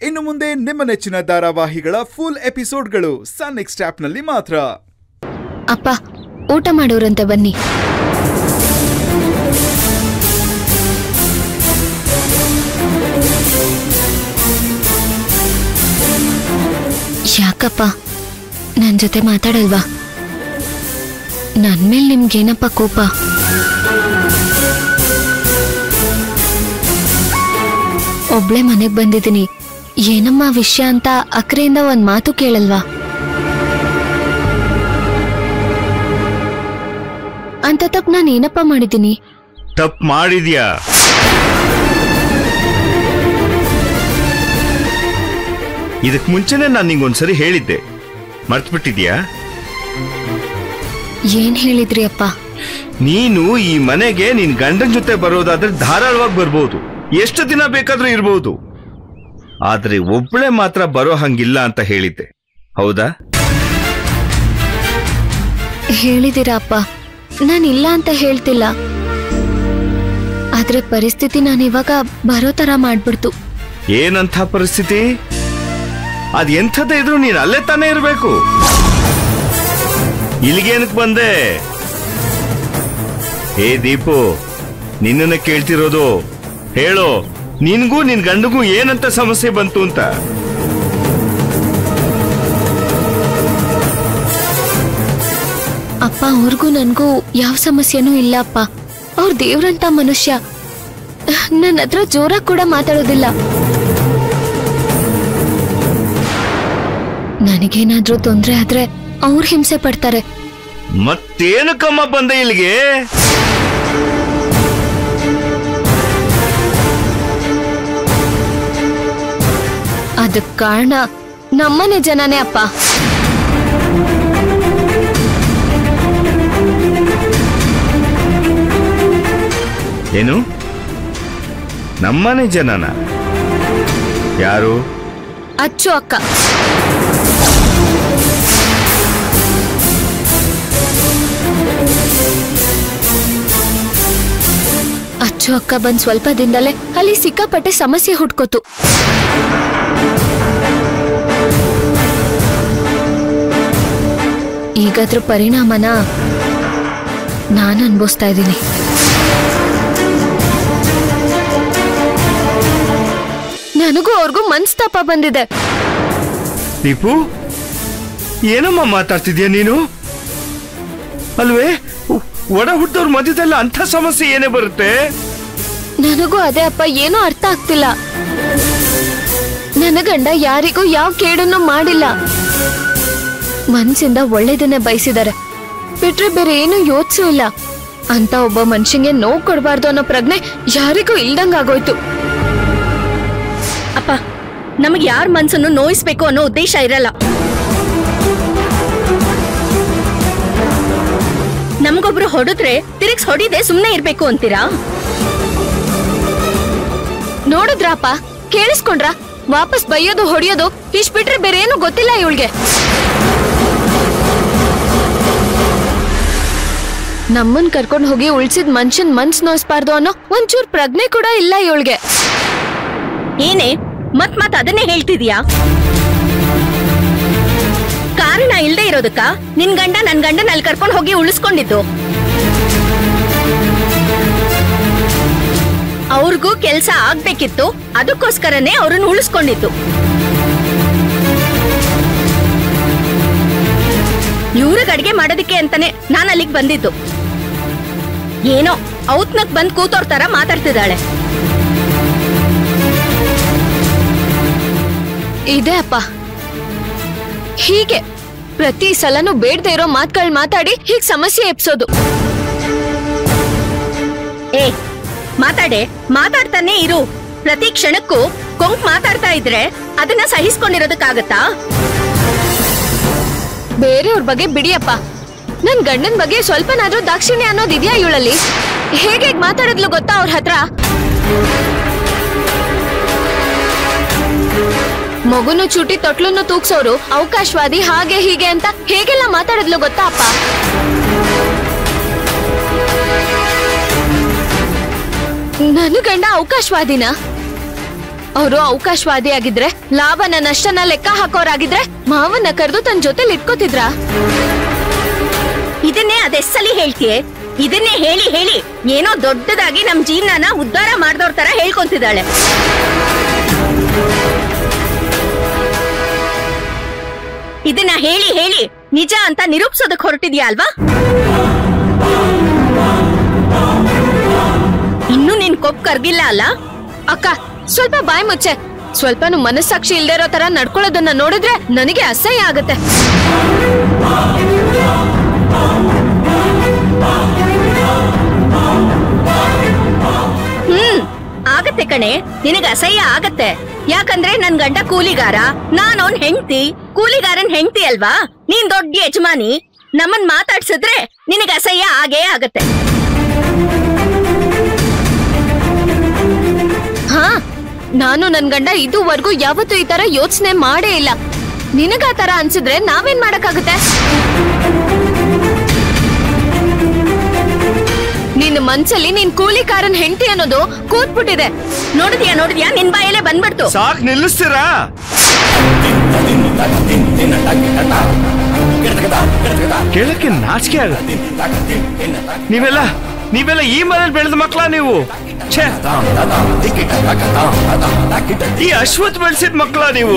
ಇನ್ನು ಮುಂದೆ ನಿಮ್ಮ ನೆಚ್ಚಿನ ಧಾರಾವಾಹಿಗಳ ಫುಲ್ ಎಪಿಸೋಡ್ಗಳು ಸನ್ ನೆಕ್ಸ್ಟ್ ಆಪ್ನಲ್ಲಿ ಮಾತ್ರ ಅಪ್ಪ ಊಟ ಮಾಡೋರಂತೆ ಬನ್ನಿ ಯಾಕಪ್ಪ ನನ್ನ ಜೊತೆ ಮಾತಾಡಲ್ವಾ ನನ್ ಮೇಲೆ ನಿಮ್ಗೇನಪ್ಪ ಕೋಪ ಒಬ್ಳೆ ಮನೆಗ್ ಬಂದಿದ್ದೀನಿ ಏನಮ್ಮ ವಿಷಯ ಅಂತ ಅಕ್ರೆಯಿಂದ ಒಂದ್ ಮಾತು ಕೇಳಲ್ವಾ ಅಂತ ತಪ್ಪು ನಾನು ಏನಪ್ಪ ಮಾಡಿದ್ದೀನಿ ತಪ್ಪು ಮಾಡಿದ್ಯಾ ಇದಕ್ ಮುಂಚೆನೆ ನಾನು ನಿಂಗೊಂದ್ಸರಿ ಹೇಳಿದ್ದೆ ಮರ್ತ್ಬಿಟ್ಟಿದ್ಯಾ ಏನ್ ಹೇಳಿದ್ರಿ ಅಪ್ಪ ನೀನು ಈ ಮನೆಗೆ ನಿನ್ ಗಂಡನ ಜೊತೆ ಬರೋದಾದ್ರೆ ಧಾರಾಳವಾಗಿ ಬರ್ಬೋದು ಎಷ್ಟು ದಿನ ಬೇಕಾದ್ರೂ ಇರ್ಬೋದು ಆದ್ರೆ ಒಬ್ಳೆ ಮಾತ್ರ ಬರೋ ಹಂಗಿಲ್ಲ ಅಂತ ಹೇಳಿದ್ದೆ ಹೌದಾ ಹೇಳಿದಿರಾ ಅಪ್ಪ ನಾನು ಇಲ್ಲ ಅಂತ ಹೇಳ್ತಿಲ್ಲ ಆದ್ರೆ ಪರಿಸ್ಥಿತಿ ನಾನು ಇವಾಗ ಬರೋ ತರ ಮಾಡ್ಬಿಡ್ತು ಏನಂಥ ಪರಿಸ್ಥಿತಿ ಅದ್ ಎಂಥದ್ದೇ ಇದ್ರು ನೀನ್ ಅಲ್ಲೇ ತಾನೇ ಇರ್ಬೇಕು ಇಲ್ಲಿಗೇನಕ್ ಬಂದೆ ಏ ದೀಪು ನಿನ್ನನ್ನ ಕೇಳ್ತಿರೋದು ಹೇಳು ನಿನ್ಗೂ ನಿನ್ ಗಂಡಗೂ ಏನಂತ ಸಮಸ್ಯೆ ಬಂತು ಅಂತ ಅಪ್ಪ ಅವ್ರಿಗೂ ನನ್ಗೂ ಯಾವ ಸಮಸ್ಯೆನೂ ಇಲ್ಲ ಅಪ್ಪ ಅವ್ರ ದೇವ್ರಂತ ಮನುಷ್ಯ ನನ್ನ ಹತ್ರ ಜೋರಾಗಿ ಕೂಡ ಮಾತಾಡೋದಿಲ್ಲ ನನಗೇನಾದ್ರೂ ತೊಂದ್ರೆ ಆದ್ರೆ ಅವ್ರು ಹಿಂಸೆ ಪಡ್ತಾರೆ ಮತ್ತೇನಕ್ಕಮ್ಮ ಬಂದೆ ಇಲ್ಲಿಗೆ ಅದಕ್ ಕಾರಣ ನಮ್ಮನೆ ಜನನೇ ಅಪ್ಪ ಏನು ನಮ್ಮನೆ ಜನನ ಯಾರು ಅಚ್ಚು ಅಕ್ಕ ಅಚ್ಚು ಅಕ್ಕ ಬಂದ್ ಸ್ವಲ್ಪ ದಿನದಲ್ಲೇ ಅಲ್ಲಿ ಸಿಕ್ಕಾಪಟ್ಟೆ ಸಮಸ್ಯೆ ಹುಟ್ಕೋತು ಈಗದ್ರ ಪರಿಣಾಮನ ನಾನು ಅನ್ಭವಿಸ್ತಾ ಇದ್ದೀನಿ ನನಗೂ ಅವ್ರಿಗೂ ಮನ್ಸ್ತಾಪ ಬಂದಿದೆ ದೀಪು ಏನಮ್ಮ ಮಾತಾಡ್ತಿದ್ಯಾ ನೀನು ಅಲ್ವೇ ಒ- ಒಡ ಹುಟ್ಟವ್ರ ಮಧ್ಯದಲ್ಲ ಅಂಥ ಸಮಸ್ಯೆ ಏನೇ ಬರುತ್ತೆ ನನಗೂ ಅದೇ ಅಪ್ಪ ಏನೂ ಅರ್ಥ ಆಗ್ತಿಲ್ಲ ನನ್ನ ಗಂಡ ಯಾರಿಗೂ ಯಾವ ಕೇಡನ್ನು ಮಾಡಿಲ್ಲ ಮನ್ಸಿಂದ ಒಳ್ಳೇದನ್ನೇ ಬಯಸಿದ್ದಾರೆ ಬಿಟ್ರೆ ಬೇರೆ ಏನು ಯೋಚಿಸೂ ಇಲ್ಲ ಅಂತ ಒಬ್ಬ ಮನುಷ್ಯಂಗೆ ನೋವು ಕೊಡಬಾರ್ದು ಅನ್ನೋ ಪ್ರಜ್ಞೆ ಯಾರಿಗೂ ಇಲ್ದಂಗಾಗೋಯ್ತು ಅಪ್ಪ ನಮಗೆ ಯಾರ ಮನ್ಸನ್ನು ನೋಯಿಸ್ಬೇಕು ಅನ್ನೋ ಉದ್ದೇಶ ಇರಲ್ಲ ನಮಗೊಬ್ರು ಹೊಡೆದ್ರೆ ತಿರುಗ್ಸ್ ಹೊಡಿದೆ ಸುಮ್ನೆ ಇರ್ಬೇಕು ಅಂತೀರಾ ನೋಡಿದ್ರಪ್ಪ ಕೇಳಿಸ್ಕೊಂಡ್ರ ವಾಪಸ್ ಬೈಯೋದು ಹೊಡಿಯೋದು ಇಷ್ಟ್ ಬಿಟ್ರೆ ಬೇರೆ ಏನು ಗೊತ್ತಿಲ್ಲ ಇವಳಿಗೆ ನಮ್ಮನ್ ಕರ್ಕೊಂಡ್ ಹೋಗಿ ಉಳ್ಸಿದ್ ಮನ್ಷನ್ ಮನ್ಸ್ ನೋಯಿಸ್ಬಾರ್ದು ಅನ್ನೋ ಒಂಚೂರ್ ಪ್ರಜ್ಞೆ ಕೂಡ ಇಲ್ಲ ಇವಳಿಗೆ ಏನೇ ಮತ್ ಮತ್ ಅದನ್ನೇ ಹೇಳ್ತಿದ್ಯಾ ಕಾರಣ ಇಲ್ದೇ ಇರೋದಕ್ಕ ನಿನ್ ಗಂಡ ನನ್ ಗಂಡನ ಅಲ್ಲಿ ಕರ್ಕೊಂಡು ಹೋಗಿ ಉಳಿಸ್ಕೊಂಡಿದ್ದು ಅವ್ರಿಗೂ ಕೆಲ್ಸ ಆಗ್ಬೇಕಿತ್ತು ಅದಕ್ಕೋಸ್ಕರನೇ ಅವ್ರನ್ನ ಉಳಿಸ್ಕೊಂಡಿದ್ದು ಇವ್ರಿಗೆ ಅಡ್ಗೆ ಮಾಡೋದಕ್ಕೆ ಅಂತಾನೆ ನಾನು ಅಲ್ಲಿಗೆ ಬಂದಿದ್ದು ಏನೋ ಔತ್ನಕ್ ಬಂದ್ ಕೂತೋರ್ ತರ ಮಾತಾಡ್ತಿದ್ದಾಳೆ ಇದೆ ಅಪ್ಪ ಹೀಗೆ ಪ್ರತಿ ಸಲನೂ ಬೇಡದೆ ಇರೋ ಮಾತುಗಳು ಮಾತಾಡಿ ಹೀಗ್ ಸಮಸ್ಯೆ ಎಪ್ಸೋದು ಏ ಮಾತಾಡೆ ಮಾತಾಡ್ತಾನೆ ಇರು ಪ್ರತಿ ಕ್ಷಣಕ್ಕೂ ಕೊಂಕ್ ಮಾತಾಡ್ತಾ ಇದ್ರೆ ಅದನ್ನ ಸಹಿಸ್ಕೊಂಡಿರೋದಕ್ಕಾಗತ್ತಾ ಬೇರೆಯವ್ರ ಬಗ್ಗೆ ಬಿಡಿಯಪ್ಪ ನನ್ ಗಂಡನ್ ಬಗ್ಗೆ ಸ್ವಲ್ಪನಾದ್ರೂ ದಾಕ್ಷಿಣ್ಯ ಅನ್ನೋದು ಇದೆಯಾ ಇವಳಲ್ಲಿ ಹೇಗೆ ಮಾತಾಡಿದ್ಲು ಗೊತ್ತಾ ಅವ್ರ ಹತ್ರ ಮಗುನು ಚುಟಿ ತೊಟ್ಲನ್ನು ತೂಗ್ಸೋರು ಅವಕಾಶವಾದಿ ಹಾಗೆ ಹೀಗೆ ಅಂತ ಹೇಗೆಲ್ಲ ಮಾತಾಡಿದ್ಲು ಗೊತ್ತಾ ಅಪ್ಪ ನನ್ನ ಗಂಡ ಅವಕಾಶವಾದಿನ ಅವರು ಅವಕಾಶವಾದಿ ಆಗಿದ್ರೆ ಲಾಭನ ನಷ್ಟನ ಲೆಕ್ಕ ಹಾಕೋರಾಗಿದ್ರೆ ಮಾವನ್ನ ಕರೆದು ತನ್ನ ಜೊತೆಲಿ ಇಟ್ಕೋತಿದ್ರಾ ಇದನ್ನೇ ಅದೆಸ್ಸಲಿ ಹೇಳ್ತೀಯೆ ಇದನ್ನೇ ಹೇಳಿ ಹೇಳಿ ಏನೋ ದೊಡ್ಡದಾಗಿ ನಮ್ ಜೀವನನ ಉದ್ಧಾರ ಮಾಡ್ದೋರ್ ತರ ಹೇಳ್ಕೊಂತಿದ್ದಾಳೆ ಇದನ್ನ ಹೇಳಿ ಹೇಳಿ ನಿಜ ಅಂತ ನಿರೂಪಿಸೋದಕ್ ಹೊರಟಿದ್ಯಾ ಅಲ್ವಾ ಇನ್ನು ನಿನ್ ಕೊಪ್ ಕರ್ಗಿಲ್ಲ ಅಲ್ಲ ಅಕ್ಕ ಸ್ವಲ್ಪ ಬಾಯ್ ಮುಚ್ಚೆ ಸ್ವಲ್ಪನು ಮನಸ್ಸಾಕ್ಷಿ ಇಲ್ದೇ ಇರೋ ತರ ನಡ್ಕೊಳ್ಳೋದನ್ನ ನೋಡಿದ್ರೆ ನನಗೆ ಅಸಹ್ಯ ಆಗತ್ತೆ ಹ್ಮ್ ಆಗತ್ತೆ ಕಣೆ ನಿನಗ ಅಸಹ್ಯ ಆಗತ್ತೆ ಯಾಕಂದ್ರೆ ನನ್ ಗಂಡ ಕೂಲಿಗಾರ ನಾನ್ ಅವ್ನ್ ಹೆಂಡ್ತಿ ಕೂಲಿಗಾರನ್ ಹೆಂಡ್ತಿ ಅಲ್ವಾ ನೀನ್ ದೊಡ್ಡ ಯಜಮಾನಿ ನಮ್ಮನ್ ಮಾತಾಡ್ಸಿದ್ರೆ ನಿನಗ ಅಸಹ್ಯ ಆಗೇ ಆಗತ್ತೆ ಹಾ ನಾನು ನನ್ ಗಂಡ ಇದುವರೆಗೂ ಯಾವತ್ತೂ ಈ ತರ ಯೋಚನೆ ಮಾಡೇ ಇಲ್ಲ ನಿನಗ ಆ ತರ ಅನ್ಸಿದ್ರೆ ನಾವೇನ್ ಮಾಡಕ್ಕಾಗುತ್ತೆ ನಿನ್ನ ಮನ್ಸಲ್ಲಿ ನೀನ್ ಕೂಲಿಕಾರನ್ ಹೆಂಡತಿ ಅನ್ನೋದು ಕೂತ್ಬಿಟ್ಟಿದೆ ನೋಡಿದ್ಯಾ ನೋಡಿದ್ಯಾ ನಿನ್ ಬಾಯಲ್ಲೇ ಬಂದ್ಬಿಡ್ತು ಸಾಕ್ ನಿಲ್ಲಿಸ್ತೀರಾ ಕೇಳಕ್ಕೆ ನಾಚಿಕೆ ಆಗುತ್ತೆ ನೀವೆಲ್ಲ ನೀವೆಲ್ಲ ಈ ಮನೇಲಿ ಬೆಳೆದ ಮಕ್ಳ ನೀವು ಛೇ ಈ ಅಶ್ವತ್ ಬೆಳೆಸಿದ ಮಕ್ಳ ನೀವು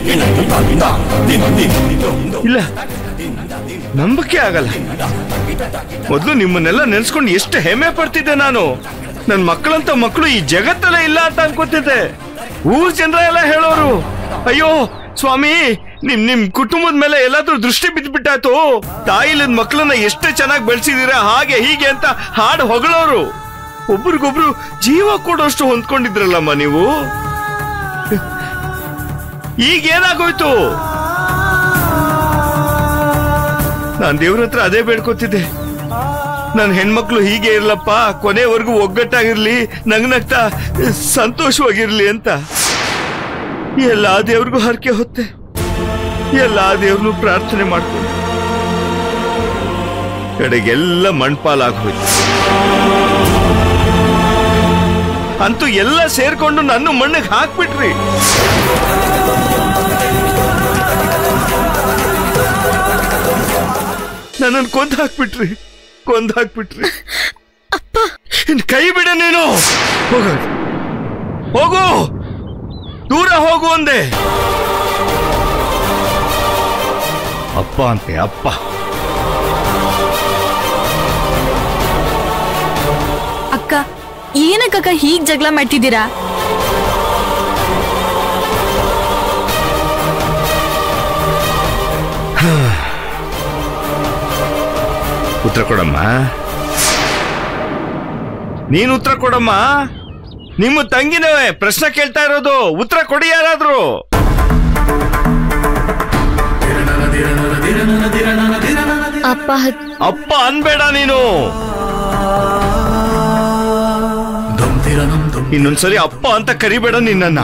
ಇಲ್ಲ ನಂಬಕ್ಕೆ ಆಗಲ್ಲ ಮೊದಲು ನಿಮ್ಮನ್ನೆಲ್ಲ ನೆನ್ಸ್ಕೊಂಡು ಎಷ್ಟು ಹೆಮ್ಮೆ ಪಡ್ತಿದ್ದೆ ನಾನು ನನ್ ಮಕ್ಕಳಂತ ಮಕ್ಕಳು ಈ ಜಗತ್ತಲ್ಲೇ ಇಲ್ಲ ಅಂತ ಅನ್ಕೋತಿದ್ದೆ ಊರ್ ಜನರ ಎಲ್ಲ ಹೇಳೋರು ಅಯ್ಯೋ ಸ್ವಾಮಿ ನಿಮ್ ನಿಮ್ ಕುಟುಂಬದ ಮೇಲೆ ಎಲ್ಲಾದ್ರೂ ದೃಷ್ಟಿ ಬಿದ್ದ್ಬಿಟ್ಟಾತು ತಾಯಿಲದ ಮಕ್ಕಳನ್ನ ಎಷ್ಟೇ ಚೆನ್ನಾಗಿ ಬೆಳೆಸಿದೀರ ಹಾಗೆ ಹೀಗೆ ಅಂತ ಹಾಡು ಹೊಗಳೋರು ಒಬ್ರಿಗೊಬ್ರು ಜೀವ ಕೊಡೋಷ್ಟು ಹೊಂದ್ಕೊಂಡಿದ್ರಲ್ಲಮ್ಮ ನೀವು ಈಗ ಏನಾಗೋಯ್ತು ನಾನ್ ದೇವ್ರ ಹತ್ರ ಅದೇ ಬೇಡ್ಕೊತಿದ್ದೆ ನನ್ನ ಹೆಣ್ಮಕ್ಳು ಹೀಗೆ ಇರ್ಲಪ್ಪ ಕೊನೆವರೆಗೂ ಒಗ್ಗಟ್ಟಾಗಿರ್ಲಿ ನಗ್ನಗ್ತಾ ಸಂತೋಷವಾಗಿರ್ಲಿ ಅಂತ ಎಲ್ಲಾ ದೇವ್ರಿಗೂ ಹರಕೆ ಹೊತ್ತೆ ಎಲ್ಲಾ ದೇವ್ರನ್ನೂ ಪ್ರಾರ್ಥನೆ ಮಾಡ್ಕೊಂಡು ಕಡೆಗೆಲ್ಲ ಮಣ್ಪಾಲಾಗೋಯ್ತು ಅಂತೂ ಎಲ್ಲ ಸೇರ್ಕೊಂಡು ನನ್ನ ಮಣ್ಣಿಗೆ ಹಾಕ್ಬಿಟ್ರಿ ನನ್ನನ್ನು ಕೊಂದ್ ಹಾಕ್ಬಿಟ್ರಿ ಕೊಂದ್ ಹಾಕ್ಬಿಟ್ರಿ ಇನ್ ಕೈ ಬಿಡ ನೀನು ಹೋಗ ಹೋಗು ದೂರ ಹೋಗು ಅಂದೆ ಅಪ್ಪ ಅಂತೆ ಅಪ್ಪ ಅಕ್ಕ ಏನಕ್ಕಕ್ಕ ಹೀಗ್ ಜಗಳ ಮಾಡ್ತಿದ್ದೀರಾ ಉತ್ತರ ಕೊಡಮ್ಮ ನೀನು ಉತ್ತರ ಕೊಡಮ್ಮ ನಿಮ್ಮ ತಂಗಿನವೇ ಪ್ರಶ್ನೆ ಕೇಳ್ತಾ ಇರೋದು ಉತ್ತರ ಕೊಡಿ ಯಾರಾದ್ರೂ ಅಪ್ಪ ಹತ್- ಅಪ್ಪ ಅನ್ಬೇಡ ನೀನು ಇನ್ನೊಂದ್ಸರಿ ಅಪ್ಪ ಅಂತ ಕರಿಬೇಡ ನಿನ್ನನ್ನ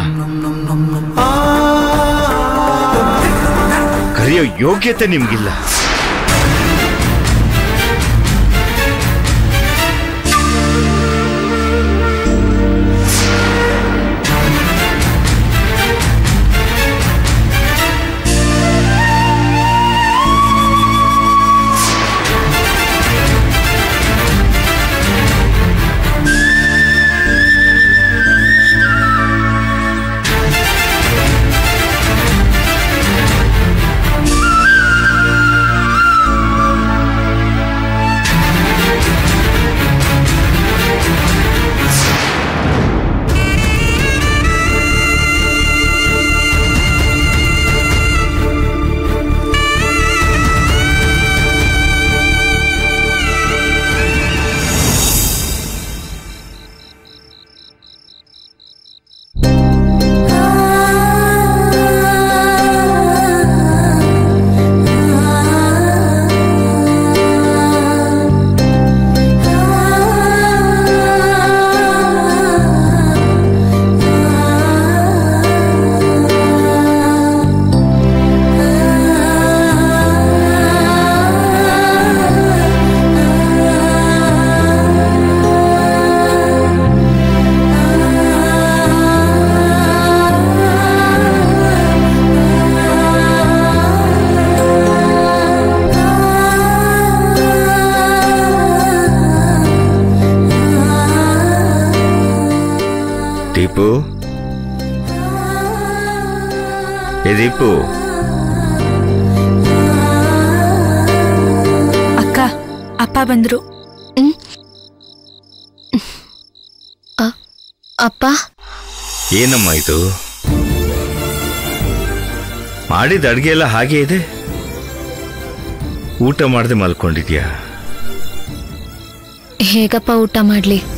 ಕರೆಯೋ ಯೋಗ್ಯತೆ ನಿಮ್ಗಿಲ್ಲ ದೀಪು ಏ ದೀಪು ಅಕ್ಕ ಅಪ್ಪ ಬಂದ್ರು ಅಪ್ಪ ಏನಮ್ಮ ಇದು ಮಾಡಿದ ಅಡ್ಗೆ ಎಲ್ಲ ಹಾಗೆ ಇದೆ ಊಟ ಮಾಡದೆ ಮಲ್ಕೊಂಡಿದ್ಯಾ ಹೇಗಪ್ಪ ಊಟ ಮಾಡ್ಲಿ